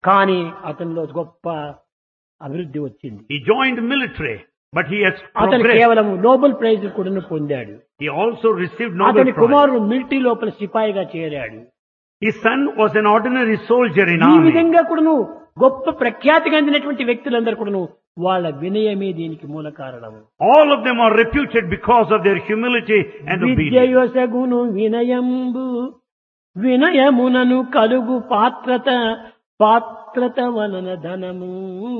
కానీ అతనిలో గొప్ప అభివృద్ధి వచ్చింది He joined military, but he has అతను progressed. కేవలం నోబెల్ ప్రైజ్ కూడా పొందాడు He also received Nobel అతని Prize. కుమారుడు మిలిటరీ లోపల సిపాయిగా చేరాడు His son was an ordinary soldier in ఈ army. విధంగా కూడాను గొప్ప ప్రఖ్యాతి చెందినటువంటి వ్యక్తులందరూ కూడాను వాళ్ళ వినయమే దీనికి మూల కారణం All of them are reputed because of their humility and obedience. విద్యయొసగును వినయంబు వినయమునను కలుగు పాత్రత పాత్రత వలన ధనము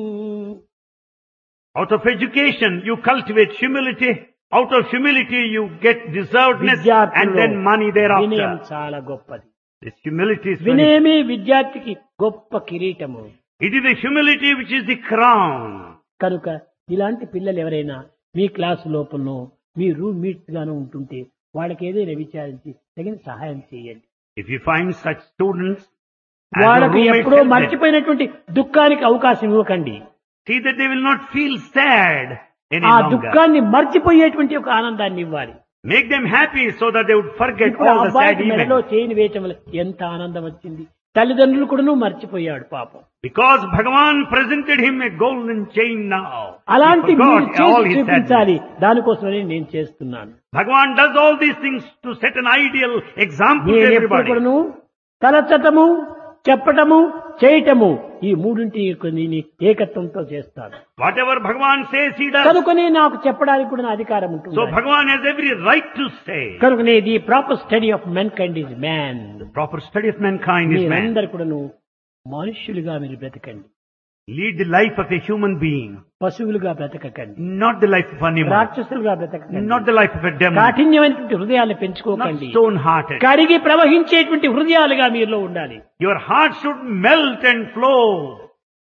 Out of education, you cultivate humility. Out of humility, you get deservedness and విద్యార్థుల్లో then money వినయం thereafter. చాలా గొప్పది This humility is very, వినయమే విద్యార్థికి గొప్ప కిరీటము it is the humility which is the crown. కనుక ఇలాంటి పిల్లలు ఎవరైనా మీ క్లాసు లోపలనో మీ రూమ్ మీట్స్ గాను ఉంటుంటే వాళ్ళకి ఏదైనా విచారించి తగిన సహాయం చేయండి If you find such students, as your వాళ్ళకి roommates ఎప్పుడో help them. మర్చిపోయినటువంటి దుఃఖానికి అవకాశం ఇవ్వకండి see that they will not feel sad any ఆ longer. దుఃఖాన్ని మర్చిపోయేటువంటి ఒక ఆనందాన్ని ఇవ్వాలి Make them happy so that they would forget ఇప్పుడు all the sad అబ్బాయికి మెడలో events. చేయని వేయటం వల్ల ఎంత ఆనందం వచ్చింది తల్లిదండ్రులు కూడా మర్చిపోయాడు పాపం Because Bhagavan presented him a golden chain now. అలాంటి he మీరు forgot all చేసి his sadness. చూపించాలి దానికోసమని నేను చేస్తున్నాను Bhagavan does all these things to set an ideal example to నేను ఎప్పుడు everybody. కూడాను తలచటము చెప్పటము చేయటము ఈ మూడింటి యొక్క నేను ఏకత్వంతో చేస్తాను Whatever Bhagavan says, he does. కనుకనే నాకు చెప్పడానికి కూడా నా అధికారం ఉంటుంది So Bhagavan has every right to say. కనుకనే the proper study of mankind is man Proper study of mankind is man. మీరందరు కూడాను మనుష్యులుగా మీరు బ్రతకండి Lead the life of a human being, పశువులుగా బ్రతకకండి not the life of animal, రాక్షసులుగా బ్రతకకండి not the life of a demon, కాఠిన్యమైనటువంటి హృదయాన్ని not పెంచుకోకండి stone-hearted. కరిగి ప్రవహించేటువంటి హృదయాలుగా మీలో ఉండాలి Your heart should melt and flow.